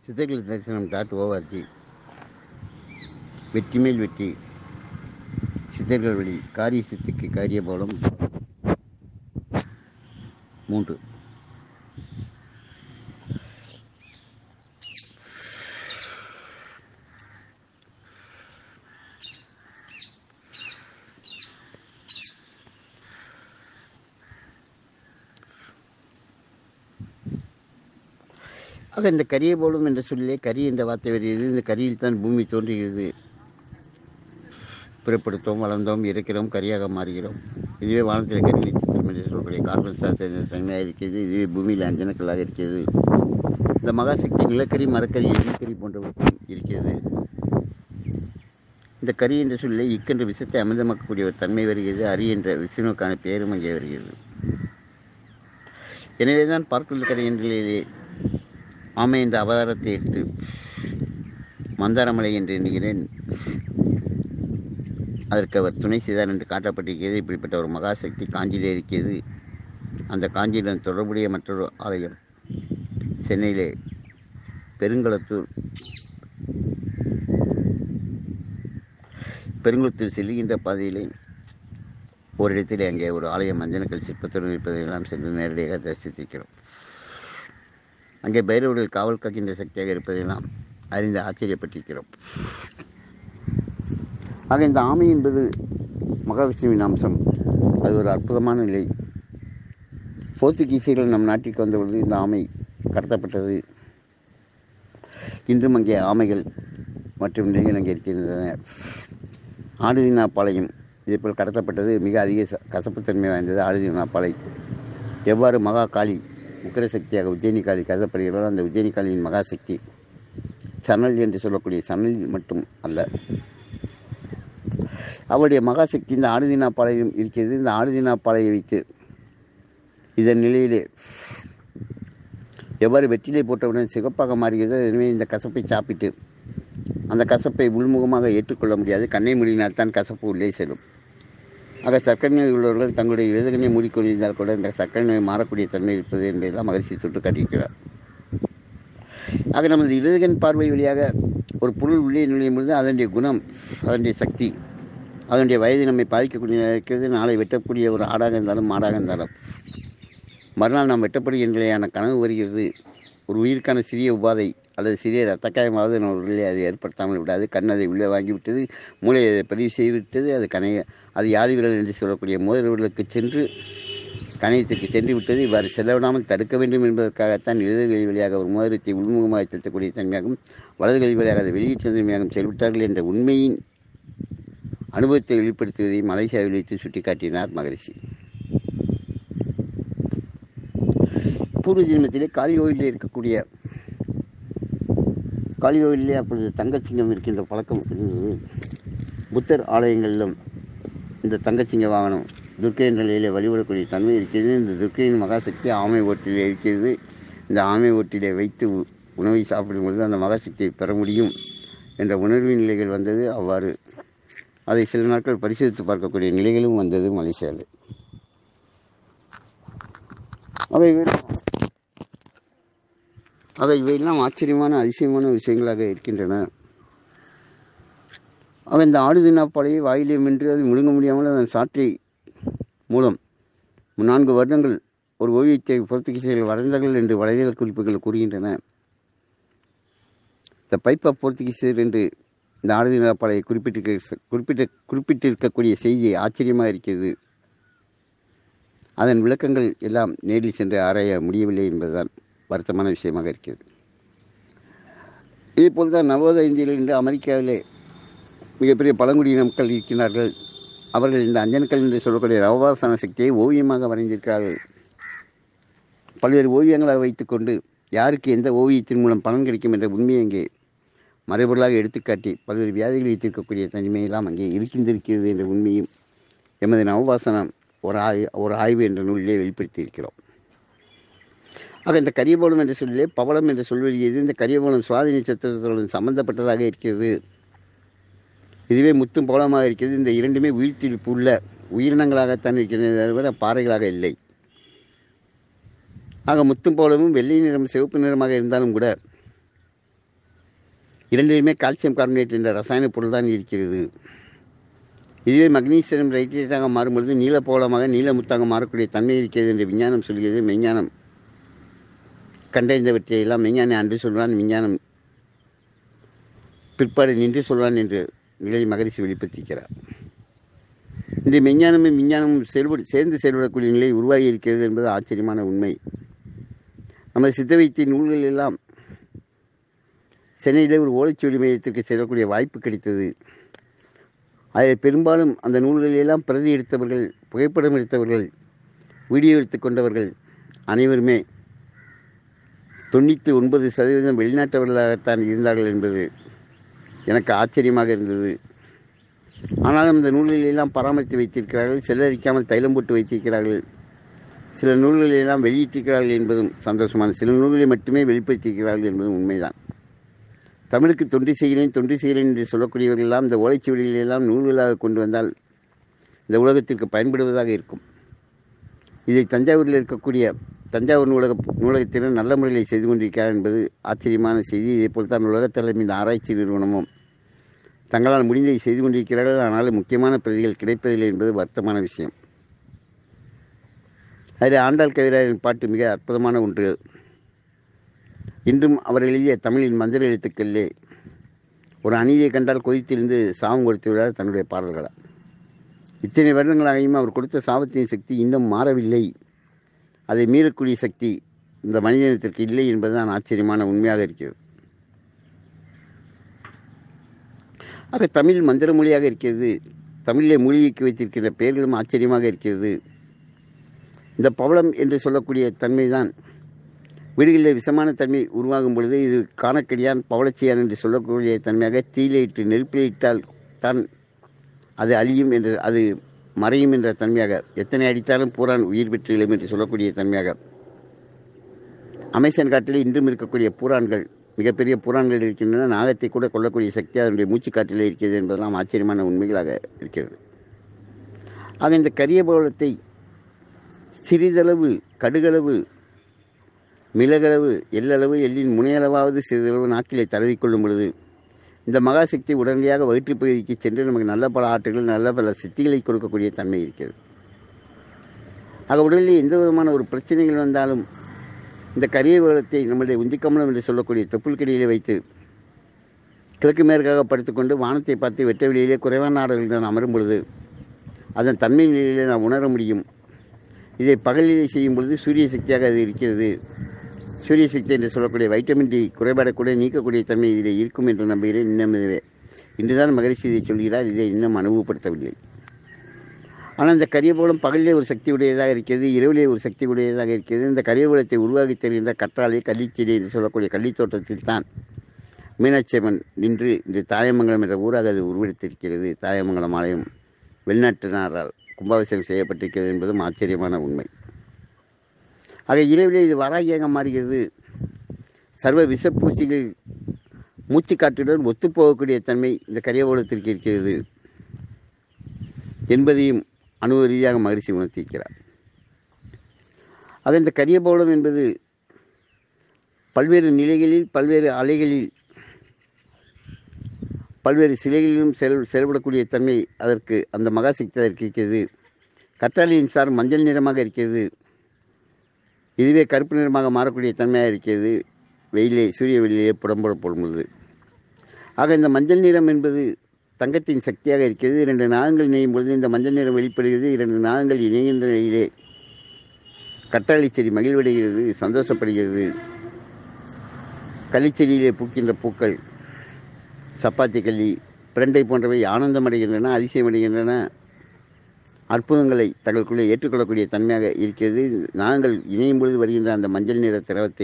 சித்தர்கள் தரிசனம் dot O R G வெற்றி மேல் வெற்றி சித்தர்கள் வழி காரிய சித்திக்கு காரிய போலம் மூன்று ஆக இந்த கரியை போலும் என்ற சொல்லிலே கரி என்ற வார்த்தை வருகிறது இந்த கரியில் தான் பூமி தோன்றுகிறது பிறப்படுத்தோம் வளர்ந்தோம் இருக்கிறோம் கரியாக மாறுகிறோம் இதுவே வானத்தில் கரி நட்சத்திரம் என்று சொல்லக்கூடிய கார்பன் சாஸ்திர தன்மையாக இருக்கிறது இதுவே பூமியில் அஞ்சனக்கல்லாக இருக்கிறது இந்த மகாசக்தி நிலக்கரி மரக்கரி எண்ணக்கரி போன்றவற்றும் இருக்கிறது இந்த கரி என்ற சொல்லை இக்கென்ற விஷத்தை அமிர்தமாக்கக்கூடிய ஒரு தன்மை வருகிறது அரி என்ற விஷ்ணுவுக்கான பெயரும் அங்கே வருகிறது எனவேதான் பார்க்குள்ள கரை என்றிலே ஆமை என்ற அவதாரத்தை எடுத்து மந்தாரமலை என்று எண்ணுகிறேன் அதற்கு அவர் துணை செய்தார் என்று காட்டப்பட்டிருக்கிறது இப்படிப்பட்ட ஒரு மகாசக்தி காஞ்சியிலே இருக்கிறது அந்த காஞ்சியுடன் தொடர்புடைய மற்றொரு ஆலயம் சென்னையிலே பெருங்குளத்தூர் பெருங்குளத்தூர் செல்லுகின்ற பாதையிலே ஒரு இடத்திலே அங்கே ஒரு ஆலயம் மஞ்சனக்கல் சிற்பத்துடன் இருப்பதையெல்லாம் சென்று நேரடியாக தரிசித்திருக்கிறோம் அங்கே பைரவர்கள் காவல் காக்கின்ற சக்தியாக இருப்பதையெல்லாம் அறிந்து ஆச்சரியப்பட்டிருக்கிறோம் ஆக இந்த ஆமை என்பது மகாவிஷ்ணுவின் அம்சம் அது ஒரு அற்புதமான நிலை போர்த்துகீசியர்கள் நம் நாட்டிற்கு வந்தபொழுது இந்த ஆமை கடத்தப்பட்டது இன்றும் அங்கே ஆமைகள் மற்றும் நிலைகள் அங்கே இருக்கின்றன ஆடுதினாப்பாளையம் இதேபோல் கடத்தப்பட்டது மிக அதிக ச- கசப்புத்தன்மை வாய்ந்தது ஆடுதினாப்பாளை எவ்வாறு மகா காளி உக்கிர சக்தியாக உஜ்ஜயினி காளி கருதப்படுகிறதோ அந்த உஜ்ஜயினி காளியின் மகாசக்தி சணல் என்று சொல்லக்கூடிய சணல் மட்டும் அல்ல அவருடைய மகாசக்தி இந்த ஆடுதினாப்பாளையம் இருக்கிறது இந்த ஆடுதினாப்பாளையை வைத்து இதன் நிலையிலே எவ்வாறு வெற்றிலை போட்டவுடன் சிகப்பாக மாறுகிறது எனவே இந்த கசப்பை சாப்பிட்டு அந்த கசப்பை உள்முகமாக ஏற்றுக்கொள்ள முடியாது கண்ணை மூடினால் தான் கசப்பு உள்ளே செல்லும் ஆக சர்க்கரை நோய் உள்ளவர்கள் தங்களுடைய இடதுகண்ணை மூடிக்கொண்டிருந்தால் கூட இந்த சர்க்கரை நோய் மாறக்கூடிய தன்மை இருப்பது என்பதெல்லாம் மகிழ்ச்சி சுட்டு காட்டியிருக்கிறார் ஆக நமது இடதுகண் பார்வை வழியாக ஒரு பொருள் உள்ளே நுழையும் பொழுது அதனுடைய குணம் அதனுடைய சக்தி அதனுடைய வயது நம்மை பாதிக்கக்கூடியதாக இருக்கிறது நாளை வெட்டக்கூடிய ஒரு ஆடாக இருந்தாலும் மாடாக இருந்தாலும் மறுநாள் நாம் வெட்டப்படுகின்றன கனவு வருகிறது ஒரு உயிருக்கான சிறிய உபாதை அல்லது சிறிய ரத்தக்காயமாவது நம்ம உடலில் அது ஏற்படுத்தாமல் விடாது கண் அதை உள்ளே வாங்கிவிட்டது மூளை அதை பதிவு செய்துவிட்டது அது கணைய அது யாதி விரல் என்று சொல்லக்கூடிய மோதல்களுக்கு சென்று கணையத்திற்கு சென்று விட்டது இவ்வாறு செல்ல விடாமல் தடுக்க வேண்டும் என்பதற்காகத்தான் இடது கை வழியாக ஒரு மோதிரத்தை உள்முகமாக செலுத்தக்கூடிய தன்மையாகவும் வலது கை வழியாக அதை வெளியிட்ட தன்மையாகவும் செயல்பட்டார்கள் என்ற உண்மையின் அனுபவத்தை வெளிப்படுத்துவதை மலேசியாவில் வைத்து சுட்டிக்காட்டினார் மகரிஷி பூர்வ ஜென்மத்திலே காளி கோயிலில் இருக்கக்கூடிய காளி கோயிலிலே அப்பொழுது தங்கச்சிங்கம் இருக்கின்ற பழக்கம் இருந்தது புத்தர் ஆலயங்களிலும் இந்த தங்கச்சிங்க வாகனம் துர்க்கை என்ற நிலையிலே வழிபடக்கூடிய தன்மை இருக்கிறது இந்த துர்க்கையின் மகாசக்தி ஆமை ஓட்டிலே இருக்கிறது இந்த ஆமை ஓட்டிலே வைத்து உ- உணவை சாப்பிடும் பொழுது அந்த மகாசக்தியை பெற முடியும் என்ற உணர்வின் நிலைகள் வந்தது அவ்வாறு அதை சில நாட்கள் பரிசோதித்து பார்க்கக்கூடிய நிலைகளும் வந்தது மலேசியாவில் அவை ஆக இவையெல்லாம் ஆச்சரியமான அதிசயமான விஷயங்களாக இருக்கின்றன ஆக இந்த ஆடுதினாப்பாளையை வாயிலே மென்று அதை முழுங்க முடியாமல் அதன் சாற்றை மூலம் நான்கு வருடங்கள் ஒரு ஓவியத்தை போர்த்துகீசியர்கள் வரைந்தார்கள் என்று வலைதள குறிப்புகள் கூறுகின்றன த பைப் ஆஃப் போர்த்துகீசியர் என்று இந்த ஆடுதினாப்பாளையை குறிப்பிட்டிருக்க குறிப்பிட்ட குறிப்பிட்டிருக்கக்கூடிய செய்தி ஆச்சரியமாக இருக்கிறது அதன் விளக்கங்கள் எல்லாம் நேரில் சென்று ஆராய முடியவில்லை என்பதுதான் வருத்தமான விஷயமாக இருக்கிறது இதேபோல் தான் நவோதய இந்தியில் இன்று அமெரிக்காவிலே மிகப்பெரிய பழங்குடியின மக்கள் இருக்கிறார்கள் அவர்கள் இந்த அஞ்சனக்கல் என்று சொல்லக்கூடிய ரவபாசன சக்தியை ஓவியமாக வரைந்திருக்கிறார்கள் பல்வேறு ஓவியங்களை வைத்துக்கொண்டு யாருக்கு எந்த ஓவியத்தின் மூலம் பலன் கிடைக்கும் என்ற உண்மையை அங்கே மறைபொருளாக எடுத்துக்காட்டி பல்வேறு வியாதிகளை வைத்திருக்கக்கூடிய தன்மையெல்லாம் அங்கே இருக்கின்றிருக்கிறது என்ற உண்மையும் எமது நவபாசனம் ஒரு ஆய் ஒரு ஆய்வு என்ற நூலிலே வெளிப்படுத்தியிருக்கிறோம் ஆக இந்த கரியபோலம் என்ற சொல்லிலே பவளம் என்ற சொல் வெளியது இந்த கரியபோலம் சுவாதி நட்சத்திரத்துடன் சம்பந்தப்பட்டதாக இருக்கிறது இதுவே முத்தும் பவளமாக இருக்கிறது இந்த இரண்டுமே உயிர்த்தில் உள்ள உயிரினங்களாகத்தான் இருக்கிறது தவிர பாறைகளாக இல்லை ஆக முத்தும் பவளமும் வெள்ளை நிறம் சிவப்பு நிறமாக இருந்தாலும் கூட இரண்டிலுமே கால்சியம் கார்பனேட் என்ற ரசாயன பொருள் தான் இருக்கிறது இதுவே மக்னீசியம் ரைட்ரேட்டாக மாறும்பொழுது நீலப்போலமாக நீலமுத்தாக மாறக்கூடிய தன்மை இருக்கிறது என்று விஞ்ஞானம் சொல்கிறது மெஞ்ஞானம் கண்டறிந்தவற்றை எல்லாம் மெஞ்ஞானி அன்று சொல்வான் விஞ்ஞானம் பிற்பாடு நின்று சொல்வான் என்று நிலை மகரிஷி வெளிப்படுத்திக்கிறார் இந்த மெஞ்ஞானமும் விஞ்ஞானமும் செயல்படு சேர்ந்து செயல்படக்கூடிய நிலை உருவாகி இருக்கிறது என்பது ஆச்சரியமான உண்மை நமது சித்த வைத்திய நூல்கள் எல்லாம் சென்னையில் ஒரு ஓலைச்சுவடி மையத்திற்கு செல்லக்கூடிய வாய்ப்பு கிடைத்தது அதில் பெரும்பாலும் அந்த நூல்களிலெல்லாம் பிரதி எடுத்தவர்கள் புகைப்படம் எடுத்தவர்கள் வீடியோ எடுத்துக்கொண்டவர்கள் அனைவருமே தொண்ணூற்றி ஒன்பது சதவீதம் வெளிநாட்டவர்களாகத்தான் இருந்தார்கள் என்பது எனக்கு ஆச்சரியமாக இருந்தது ஆனாலும் இந்த நூல்களிலெல்லாம் பராமரித்து வைத்திருக்கிறார்கள் செல்லரிக்காமல் தைலம் போட்டு வைத்திருக்கிறார்கள் சில நூல்களெல்லாம் வெளியிட்டிருக்கிறார்கள் என்பதும் சந்தோஷமான சில நூல்களை மட்டுமே வெளிப்படுத்தியிருக்கிறார்கள் என்பதும் உண்மைதான் தமிழுக்கு தொண்டு செய்கிறேன் தொண்டு செய்கிறேன் என்று சொல்லக்கூடியவர்கள் எல்லாம் இந்த ஓலைச்சுவடிகளெல்லாம் நூல்களாக கொண்டு வந்தால் இந்த உலகத்திற்கு பயன்படுவதாக இருக்கும் இதை தஞ்சாவூரில் இருக்கக்கூடிய தஞ்சாவூர் நூலக நூலகத்தினர் நல்ல முறையில் செய்து கொண்டிருக்கிறார் என்பது ஆச்சரியமான செய்தி இதேபோல் தான் உலகத் தலைமையின் ஆராய்ச்சி நிறுவனமும் தங்களால் முடிந்ததை செய்து கொண்டிருக்கிறார்கள் ஆனாலும் முக்கியமான பிரதிகள் கிடைப்பதில்லை என்பது வருத்தமான விஷயம் அதில் ஆண்டாள் கவிராயரின் பாட்டு மிக அற்புதமான ஒன்று இன்றும் அவர் எழுதிய தமிழின் மந்திர எழுத்துக்களிலே ஒரு அநீதியை கண்டால் கொதித்திருந்து சாபம் கொடுத்து விடார் தன்னுடைய பாடல்களால் இத்தனை வருடங்களாகியும் அவர் கொடுத்த சாபத்தின் சக்தி இன்னும் மாறவில்லை அதை மீறக்கூடிய சக்தி இந்த மனிதனத்திற்கு இல்லை என்பதுதான் ஆச்சரியமான உண்மையாக இருக்கிறது ஆக தமிழ் மந்திர மொழியாக இருக்கிறது தமிழிலே மொழிக்கு வைத்திருக்கின்ற பெயர்களும் ஆச்சரியமாக இருக்கிறது இந்த பவளம் என்று சொல்லக்கூடிய தன்மைதான் வீடுகளில் விஷமான தன்மை உருவாகும் பொழுது இது காணக்கடியான் பவளச்சியான் என்று சொல்லக்கூடிய தன்மையாக தீயிலே இட்டு நெருப்பிலே இட்டால் தான் அது அழியும் என்று அது மறையும் என்ற தன்மையாக எத்தனை அடித்தாலும் பூரான் உயிர் பெற்று எழும் என்று சொல்லக்கூடிய தன்மையாக அமேசான் காட்டில் இன்றும் இருக்கக்கூடிய பூரான்கள் மிகப்பெரிய பூரான்கள் இருக்கின்றன நாகத்தை கூட கொல்லக்கூடிய சக்தி அதனுடைய மூச்சுக்காட்டிலே இருக்கிறது என்பதெல்லாம் ஆச்சரியமான உண்மைகளாக இருக்கிறது ஆக இந்த கரிய பவளத்தை சிறிதளவு கடுகளவு மிளகளவு எள்ளளவு எள்ளின் முனையளவாவது சிறிதளவு நாட்டிலே தடவிக்கொள்ளும் பொழுது இந்த மகாசக்தி உடனடியாக வயிற்றுப் பகுதிக்கு சென்று நமக்கு நல்ல பல ஆற்றுகள் நல்ல பல சக்திகளை கொடுக்கக்கூடிய தன்மை இருக்கிறது ஆக உடலில் எந்த விதமான ஒரு பிரச்சனைகள் வந்தாலும் இந்த கரிய வேளத்தை நம்முடைய உந்திக்கமலம் என்று சொல்லக்கூடிய தொப்புள்கடியிலே வைத்து கிழக்கு மேற்காக படுத்துக்கொண்டு வானத்தை பார்த்து வெட்ட வெளியிலே குறைவான நாடுகளில் நான் அமரும் பொழுது அதன் தன்மை நிலையிலே நாம் உணர முடியும் இதை பகலிலே செய்யும் பொழுது சூரிய சக்தியாக அது இருக்கிறது சூரிய சக்தி என்று சொல்லக்கூடிய வைட்டமின் டி குறைபாடை கூட நீக்கக்கூடிய தன்மை இதில் இருக்கும் என்று நம்புகிறேன் இன்னும் இதுவே இன்றுதான் மகரிஷி இதை சொல்கிறார் இதை இன்னும் அனுபவப்படுத்தவில்லை ஆனால் இந்த கரியபோலம் பகலிலே ஒரு சக்தி உடையதாக இருக்கிறது இரவிலே ஒரு சக்தி உடையதாக இருக்கிறது இந்த கரியபோலத்தை உருவாக்கி தருகின்ற கற்றாழை கள்ளிச்செடி என்று சொல்லக்கூடிய கள்ளித்தோட்டத்தில் தான் மீனாட்சியம்மன் நின்று இந்த தாயமங்கலம் என்ற ஊராக அது உருவெடுத்திருக்கிறது தாயமங்கலம் ஆலயம் வெளிநாட்டினரால் கும்பாபிஷேகம் செய்யப்பட்டிருக்கிறது என்பதும் ஆச்சரியமான உண்மை ஆக இரவிலே இது வராகியாக மாறுகிறது சர்வ விஷப்பூச்சிகள் மூச்சுக்காற்றுடன் ஒத்துப்போகக்கூடிய தன்மை இந்த கரியபோலத்திற்கு இருக்கிறது என்பதையும் அணுவ ரீதியாக மகிழ்ச்சி உணர்த்தியிருக்கிறார் ஆக இந்த கரியபோலம் என்பது பல்வேறு நிலைகளில் பல்வேறு அலைகளில் பல்வேறு சிலைகளிலும் செயல் செயல்படக்கூடிய தன்மை அதற்கு அந்த மகாசக்தி அதற்கு இருக்கிறது கற்றாழையின் சார் மஞ்சள் நிறமாக இருக்கிறது இதுவே கருப்பு நிறமாக மாறக்கூடிய தன்மையாக இருக்கிறது வெயிலே சூரிய வெளியிலே புடம்படப்படும் பொழுது ஆக இந்த மஞ்சள் நிறம் என்பது தங்கத்தின் சக்தியாக இருக்கிறது இரண்டு நாகங்கள் இணையும் பொழுது இந்த மஞ்சள் நிறம் வெளிப்படுகிறது இரண்டு நாகங்கள் இணைகின்ற நிலையிலே கற்றாழை செடி மகிழ்வடைகிறது சந்தோஷப்படுகிறது களிச்செடியிலே பூக்கின்ற பூக்கள் சப்பாத்தி கள்ளி பிரண்டை போன்றவை ஆனந்தமடைகின்றன அதிசயமடைகின்றன அற்புதங்களை தங்களுக்குள்ளே ஏற்றுக்கொள்ளக்கூடிய தன்மையாக இருக்கிறது நாங்கள் இணையும் பொழுது வருகின்ற அந்த மஞ்சள் நிற திரவத்தை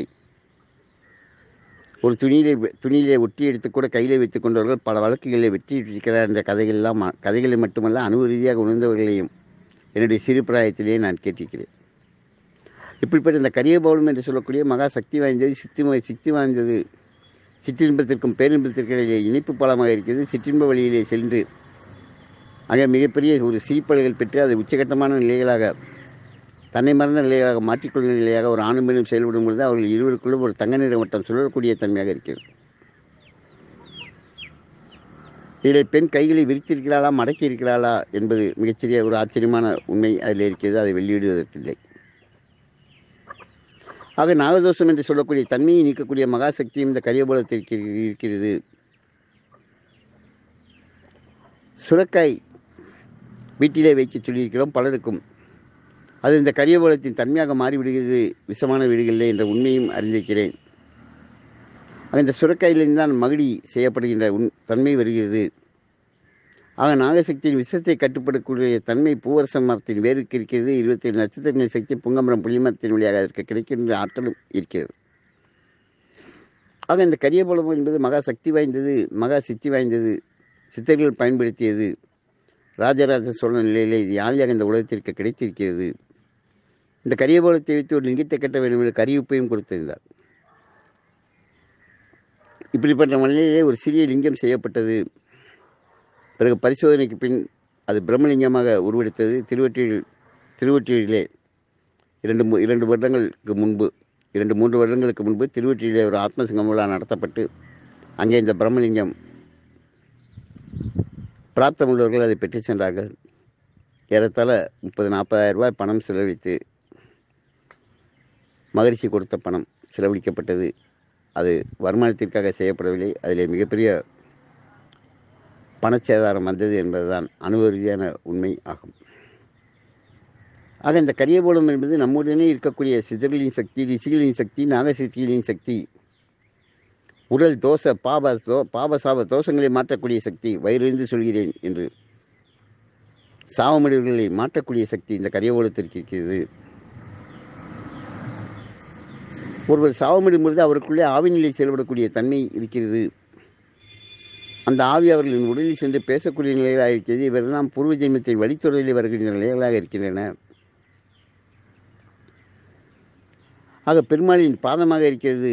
ஒரு துணியிலே துணியிலே ஒட்டி எடுத்து கூட கையில் வைத்துக் கொண்டவர்கள் பல வழக்குகளில் வெற்றியிருக்கிறார் என்ற கதைகளெல்லாம் கதைகளை மட்டுமல்ல அணுவ ரீதியாக உணர்ந்தவர்களையும் என்னுடைய சிறு பிராயத்திலேயே நான் கேட்டிருக்கிறேன் இப்படிப்பட்ட இந்த கரிய பௌலம் என்று சொல்லக்கூடிய மகா சக்தி வாய்ந்தது சித்தி சித்தி வாய்ந்தது சிற்றின்பத்திற்கும் பேரின்பத்திற்கும் இடையே இனிப்பு பாலமாக இருக்கிறது சிற்றின்ப வழியிலே சென்று அங்கே மிகப்பெரிய ஒரு சிரிப்பலைகள் பெற்று அதை உச்சகட்டமான நிலைகளாக தன்னை மறந்த நிலையாக மாற்றிக்கொள்ளும் நிலையாக ஒரு ஆணும் பெண்ணும் செயல்படும் பொழுது அவர்கள் இருவருக்குள்ளும் ஒரு தங்க நிற வட்டம் சுழலக்கூடிய தன்மையாக இருக்கிறது இதில் பெண் கைகளை விரித்திருக்கிறாளா மடக்கி இருக்கிறாளா என்பது மிகச்சிறிய ஒரு ஆச்சரியமான உண்மை அதில் இருக்கிறது அதை வெளியிடுவதற்கில்லை ஆக நாகதோஷம் என்று சொல்லக்கூடிய தன்மையை நீக்கக்கூடிய மகாசக்தியும் இந்த கரியபோலத்திற்கு இருக்கிறது சுரக்காய் வீட்டிலே வைக்க சொல்லியிருக்கிறோம் பலருக்கும் அது இந்த கரியபோலத்தின் தன்மையாக மாறிவிடுகிறது விஷமான வீடுகளிலே என்ற உண்மையும் அறிந்திருக்கிறேன் ஆக இந்த சுரக்காயிலிருந்து தான் மகிழி செய்யப்படுகின்ற உண் தன்மை வருகிறது ஆக நாகசக்தியின் விஷத்தை கட்டுப்படக்கூடிய தன்மை பூவரச மரத்தின் வேருக்கு இருக்கிறது இருபத்தி ஏழு நட்சத்திர சக்தி புங்கமரம் புளிமரத்தின் வழியாக அதற்கு கிடைக்கின்ற ஆற்றலும் இருக்கிறது ஆக இந்த கரியபோலம் என்பது மகா சக்தி வாய்ந்தது மகா சித்தி வாய்ந்தது சித்தர்கள் பயன்படுத்தியது ராஜராஜ சோழ நிலையிலே இது யாழியாக இந்த உலகத்திற்கு கிடைத்திருக்கிறது இந்த கரியபோலத்தை வைத்து ஒரு லிங்கத்தை கட்ட வேண்டும் என்று கரியுப்பையும் கொடுத்திருந்தார் இப்படிப்பட்ட மலையிலே ஒரு சிறிய லிங்கம் செய்யப்பட்டது பிறகு பரிசோதனைக்கு பின் அது பிரம்மலிங்கமாக உருவெடுத்தது திருவற்றியில் திருவற்றியிலே இரண்டு மு- இரண்டு வருடங்களுக்கு முன்பு இரண்டு மூன்று வருடங்களுக்கு முன்பு திருவற்றியிலே ஒரு ஆத்மசிங்கம் விழா நடத்தப்பட்டு அங்கே இந்த பிரம்மலிங்கம் பிராப்தம் உள்ளவர்கள் அதை பெற்று சென்றார்கள் ஏறத்தாழ முப்பது நாற்பதாயிரம் ரூபாய் பணம் செலவழித்து மகரிஷி கொடுத்த பணம் செலவழிக்கப்பட்டது அது வருமானத்திற்காக செய்யப்படவில்லை அதிலே மிகப்பெரிய பணச்சேதாரம் வந்தது என்பதுதான் அனுபவ ரீதியான உண்மை ஆகும் ஆக இந்த கரியபோலம் என்பது நம்முடனே இருக்கக்கூடிய சிதறலின் சக்தி ரிஷிகளின் சக்தி நாகசக்திகளின் சக்தி உடல் தோஷ பாப தோ பாப சாப தோஷங்களை மாற்றக்கூடிய சக்தி வயிறிருந்து சொல்கிறேன் என்று சாவமடிவுகளை மாற்றக்கூடிய சக்தி இந்த கரியபோலத்திற்கு இருக்கிறது ஒருவர் சாவமடியும் பொழுது அவருக்குள்ளே ஆவிநிலை செயல்படக்கூடிய தன்மை இருக்கிறது அந்த ஆவி அவர்களின் உடலில் சென்று பேசக்கூடிய நிலைகளாக இருக்கிறது இவரெல்லாம் பூர்வ ஜென்மத்தை வழித்தொடரில் வருகின்ற நிலைகளாக இருக்கின்றன ஆக பெருமாளின் பாதமாக இருக்கிறது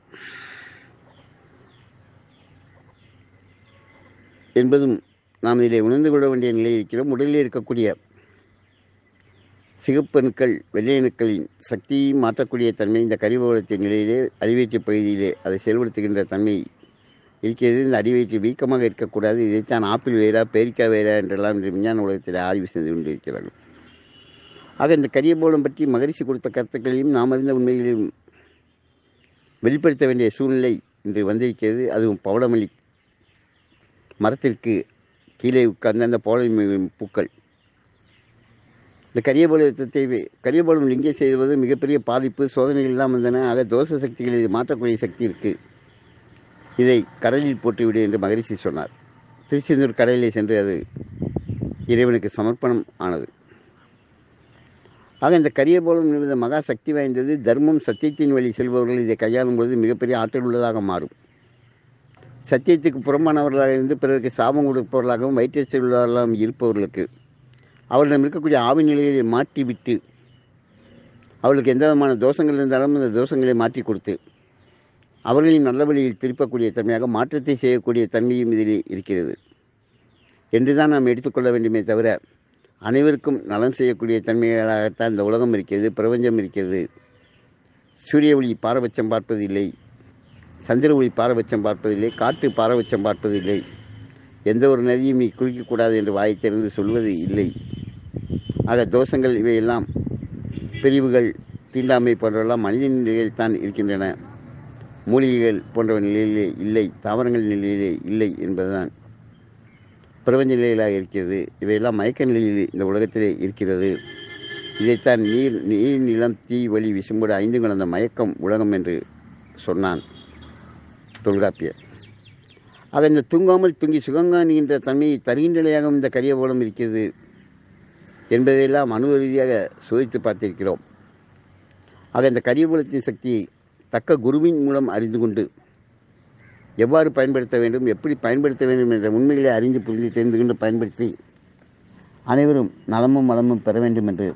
என்பதும் நாம் இதிலே உணர்ந்து கொள்ள வேண்டிய நிலை இருக்கிறோம் உடலில் இருக்கக்கூடிய சிகப்பணுக்கள் வெள்ளையணுக்களின் சக்தியை மாற்றக்கூடிய தன்மை இந்த கரிபோலத்தின் நிலையிலே அறிவேற்று பகுதியிலே அதை செயல்படுத்துகின்ற தன்மை இருக்கிறது இந்த அறிவயிற்று வீக்கமாக இருக்கக்கூடாது இதைத்தான் ஆப்பிள் வேரா பேரிக்காய் வேரா என்றெல்லாம் இன்று விஞ்ஞான உலகத்தில் ஆய்வு செய்து கொண்டிருக்கிறார்கள் ஆக இந்த கரியபோலம் பற்றி மகரிஷி கொடுத்த கருத்துக்களையும் நாம் அறிந்த உண்மைகளையும் வெளிப்படுத்த வேண்டிய சூழ்நிலை இன்று வந்திருக்கிறது அதுவும் பவளமல்லி மரத்திற்கு கீழே உட்கார்ந்த அந்த பவளமல்லி பூக்கள் இந்த கரியபோலத்தை கரியபோலம் லிங்க செய்வது மிகப்பெரிய பாதிப்பு சோதனைகள் எல்லாம் வந்தன ஆக தோஷ சக்திகளை இது மாற்றக்கூடிய சக்தி இருக்குது இதை கடலில் போட்டுவிடு என்று மகரிஷி சொன்னார் திருச்செந்தூர் கடலிலே சென்று அது இறைவனுக்கு சமர்ப்பணம் ஆனது ஆக இந்த கரிய போலும் நிமித மகா சக்தி வாய்ந்தது தர்மம் சத்தியத்தின் வழி செல்பவர்கள் இதை கையாளும் பொழுது மிகப்பெரிய ஆற்றல் உள்ளதாக மாறும் சத்தியத்துக்கு புறம்பானவர்களாக இருந்து பிறருக்கு சாபம் கொடுப்பவர்களாகவும் வயிற்றச்சல் உள்ளவர்களாகவும் இருப்பவர்களுக்கு அவர்களிடம் இருக்கக்கூடிய ஆவி நிலைகளை மாற்றிவிட்டு அவர்களுக்கு எந்த விதமான தோஷங்கள் இருந்தாலும் அந்த தோஷங்களை மாற்றி கொடுத்து அவர்களையும் நல்ல வழியில் திருப்பக்கூடிய தன்மையாக மாற்றத்தை செய்யக்கூடிய தன்மையும் இதில் இருக்கிறது என்று தான் நாம் எடுத்துக்கொள்ள வேண்டுமே தவிர அனைவருக்கும் நலம் செய்யக்கூடிய தன்மைகளாகத்தான் இந்த உலகம் இருக்கிறது பிரபஞ்சம் இருக்கிறது சூரிய ஒளி பாரபட்சம் பார்ப்பதில்லை சந்திர ஒளி பாரபட்சம் பார்ப்பதில்லை காற்று பாரபட்சம் பார்ப்பதில்லை எந்த ஒரு நதியும் நீ குளிக்கக்கூடாது என்று வாயை திறந்து சொல்வது இல்லை ஆக தோஷங்கள் இவையெல்லாம் பிரிவுகள் தீண்டாமை போன்றவெல்லாம் மனித நிலையில் தான் இருக்கின்றன மூலிகைகள் போன்ற நிலையிலே இல்லை தாவரங்கள் நிலையிலே இல்லை என்பதுதான் பிரபஞ்ச நிலையிலாக இருக்கிறது இவையெல்லாம் மயக்க நிலையில் இந்த உலகத்திலே இருக்கிறது இதைத்தான் நீர் நீர் நிலம் தீ வழி விசும்போடு ஐந்து கலந்த மயக்கம் உலகம் என்று சொன்னான் தொல்காப்பியர் ஆக இந்த தூங்காமல் தூங்கி சுகங்காணுகின்ற தன்மையை தருகின்ற நிலையாகவும் இந்த கரியபோலம் இருக்கிறது என்பதையெல்லாம் அணுவ ரீதியாக சோதித்து பார்த்திருக்கிறோம் ஆக இந்த கரியபோலத்தின் சக்தியை தக்க குருவின் மூலம் அறிந்து கொண்டு எவ்வாறு பயன்படுத்த வேண்டும் எப்படி பயன்படுத்த வேண்டும் என்ற உண்மைகளை அறிந்து புரிந்து தெரிந்து கொண்டு பயன்படுத்தி அனைவரும் நலமும் வளமும் பெற வேண்டும் என்று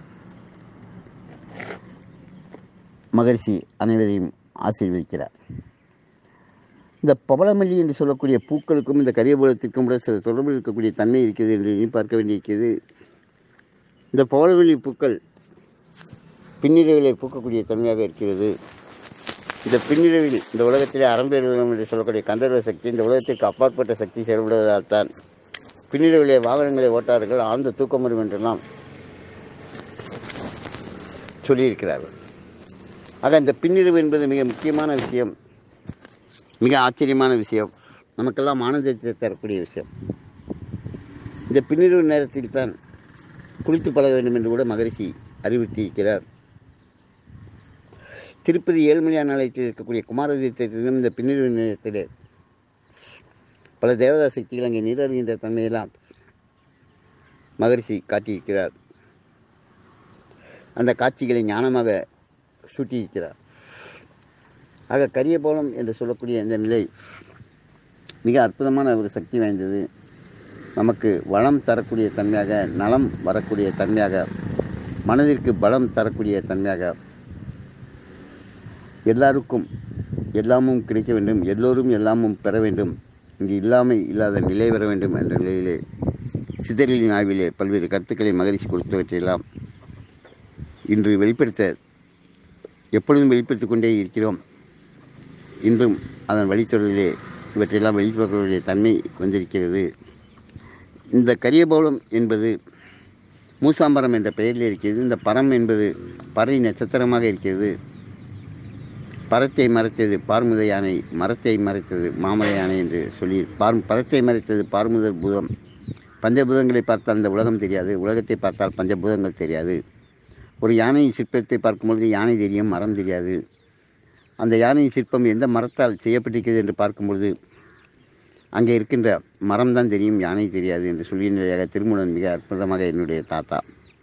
மகரிஷி அனைவரையும் ஆசீர்வதிக்கிறார் இந்த பவளமல்லி என்று சொல்லக்கூடிய பூக்களுக்கும் இந்த கரியபோலத்திற்கும் கூட சில தொடர்பில் இருக்கக்கூடிய தன்மை இருக்கிறது என்று எண்ணி பார்க்க வேண்டியிருக்கிறது இந்த பவளமல்லி பூக்கள் பின்னிரவிலே பூக்கக்கூடிய தன்மையாக இருக்கிறது இந்த பின்னிரவில் இந்த உலகத்திலே அறம்பெறுவதும் என்று சொல்லக்கூடிய கந்தர்வ சக்தி இந்த உலகத்திற்கு அப்பாற்பட்ட சக்தி செயல்படுவதால் தான் பின்னிரவிலே வாகனங்களை ஓட்டார்கள் ஆழ்ந்த தூக்கம் வரும் என்றெல்லாம் சொல்லியிருக்கிறார்கள் ஆக இந்த பின்னிரவு என்பது மிக முக்கியமான விஷயம் மிக ஆச்சரியமான விஷயம் நமக்கெல்லாம் ஆனந்தத்தை தரக்கூடிய விஷயம் இந்த பின்னிரவு நேரத்தில் தான் குளித்து பழக வேண்டும் என்று கூட மகரிஷி அறிவுறுத்தியிருக்கிறார் திருப்பதி ஏழ்மலையான ஆலயத்தில் இருக்கக்கூடிய குமாரதீர்த்தத்திலும் இந்த பின்னிரவு நேரத்தில் பல தேவதா சக்திகள் அங்கே நீரறிகின்ற தன்மையெல்லாம் மகரிஷி காட்டியிருக்கிறார் அந்த காட்சிகளை ஞானமாக சூட்டியிருக்கிறார் ஆக கரிய போலம் என்று சொல்லக்கூடிய இந்த நிலை மிக அற்புதமான ஒரு சக்தி வாய்ந்தது நமக்கு வளம் தரக்கூடிய தன்மையாக நலம் வரக்கூடிய தன்மையாக மனதிற்கு பலம் தரக்கூடிய தன்மையாக எல்லாருக்கும் எல்லாமும் கிடைக்க வேண்டும் எல்லோரும் எல்லாமும் பெற வேண்டும் இங்கு இல்லாமை இல்லாத நிலை வர வேண்டும் என்ற நிலையிலே சிதறலின் ஆய்விலே பல்வேறு கருத்துக்களை மகிழ்ச்சி கொடுத்தவற்றையெல்லாம் இன்று வெளிப்படுத்த எப்பொழுதும் வெளிப்படுத்திக் கொண்டே இருக்கிறோம் இன்றும் அதன் வழித்தொடரிலே இவற்றையெல்லாம் வெளிப்படுத்தக்கூடிய தன்மை வந்திருக்கிறது இந்த கரியபௌலம் என்பது மூசாம்பரம் என்ற பெயரில் இருக்கிறது இந்த பரம் என்பது பறை நட்சத்திரமாக இருக்கிறது பரத்தை மறைத்தது பார்முத யானை மரத்தை மறைத்தது மாமர யானை என்று சொல்லி பார் பரத்தை மறைத்தது பார்முதல் பூதம் பஞ்சபூதங்களை பார்த்தால் இந்த உலகம் தெரியாது உலகத்தை பார்த்தால் பஞ்சபூதங்கள் தெரியாது ஒரு யானையின் சிற்பத்தை பார்க்கும்பொழுது யானை தெரியும் மரம் தெரியாது அந்த யானையின் சிற்பம் எந்த மரத்தால் செய்யப்பட்டிருக்கிறது என்று பார்க்கும்பொழுது அங்கே இருக்கின்ற மரம் தான் தெரியும் யானை தெரியாது என்று சொல்லிய திருமூலன் மிக அற்புதமாக என்னுடைய தாத்தா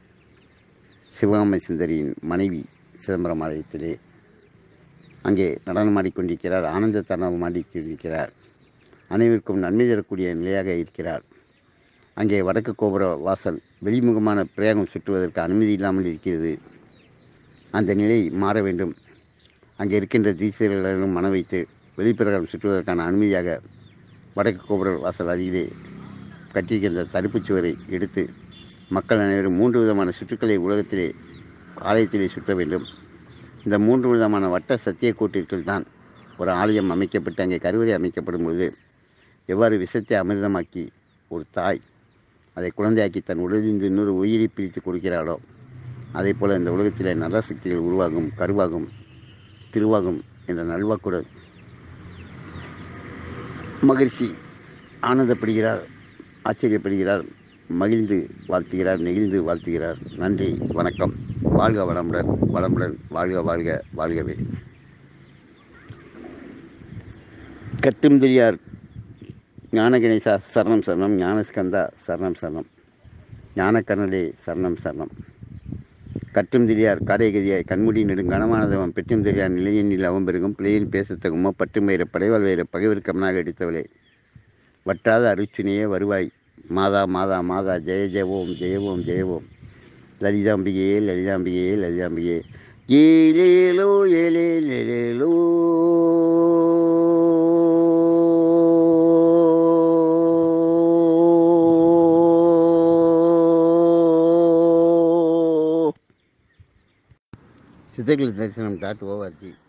சிவகாம சுந்தரியின் மனைவி சிதம்பரம் ஆலயத்திலே அங்கே நடனமாடிக்கொண்டிருக்கிறார் ஆனந்த தரணம் ஆடிக்கொண்டிருக்கிறார் அனைவருக்கும் நன்மை தரக்கூடிய நிலையாக இருக்கிறார் அங்கே வடக்கு கோபுர வாசல் வெளிமுகமான பிரயாகம் சுற்றுவதற்கு அனுமதி இல்லாமல் இருக்கிறது அந்த நிலை மாற வேண்டும் அங்கே இருக்கின்ற தீசர்களும் மன வைத்து வெளிப்பிரகாரம் சுற்றுவதற்கான அனுமதியாக வடக்கு கோபுர வாசல் அருகிலே கட்டியிருக்கின்ற தடுப்புச் சுவரை எடுத்து மக்கள் அனைவரும் மூன்று விதமான சுற்றுக்களை உலகத்திலே ஆலயத்திலே சுற்ற வேண்டும் இந்த மூன்று விதமான வட்ட சத்திய கூட்டிற்குள் தான் ஒரு ஆலயம் அமைக்கப்பட்டு அங்கே கருவறை அமைக்கப்படும் பொழுது எவ்வாறு விஷத்தை அமிர்தமாக்கி ஒரு தாய் அதை குழந்தையாக்கி தன் உடலிருந்து இன்னொரு உயிரை பிரித்து கொடுக்கிறாளோ அதே போல் இந்த உலகத்தில் நல்ல சக்திகள் உருவாகும் கருவாகும் திருவாகும் என்ற நல்வாக்குடன் மகிழ்ச்சி ஆனந்தப்படுகிறார் ஆச்சரியப்படுகிறார் மகிழ்ந்து வாழ்த்துகிறார் நெகிழ்ந்து வாழ்த்துகிறார் நன்றி வணக்கம் வாழ்க வளமுடன் வளமுடன் வாழ்க வாழ்க வாழ்கவே கட்டும் தெரியார் ஞான கணேசா சரணம் சரணம் ஞானஸ்கந்தா சரணம் சரணம் ஞானக்கண்ணலே சரணம் சரணம் கற்றும் தெரியார் காரைகதியாய் கண்முடி நெடும் கனமானதவன் பெற்றும் தெரியார் நிலையெண்ணில் அவன் பெருகும் பிள்ளையின் பேசத்தகுமோ பட்டும் வயிறு படைவால் வயிறு பகைவிற்கமனாக அடித்தவளே வட்டாத அருச்சுனையே வருவாய் மாதா மாதா மாதா ஜெய ஜெயவோம் ஜெயவோம் ஜெயவோம் லலிதாம்பிகையே லலிதாம்பிகையே லலிதாம்பிகையே ஏலேலோ ஏலேலேலோ சித்தர்கள் தரிசனம் டாட் ஓஆர்ஜி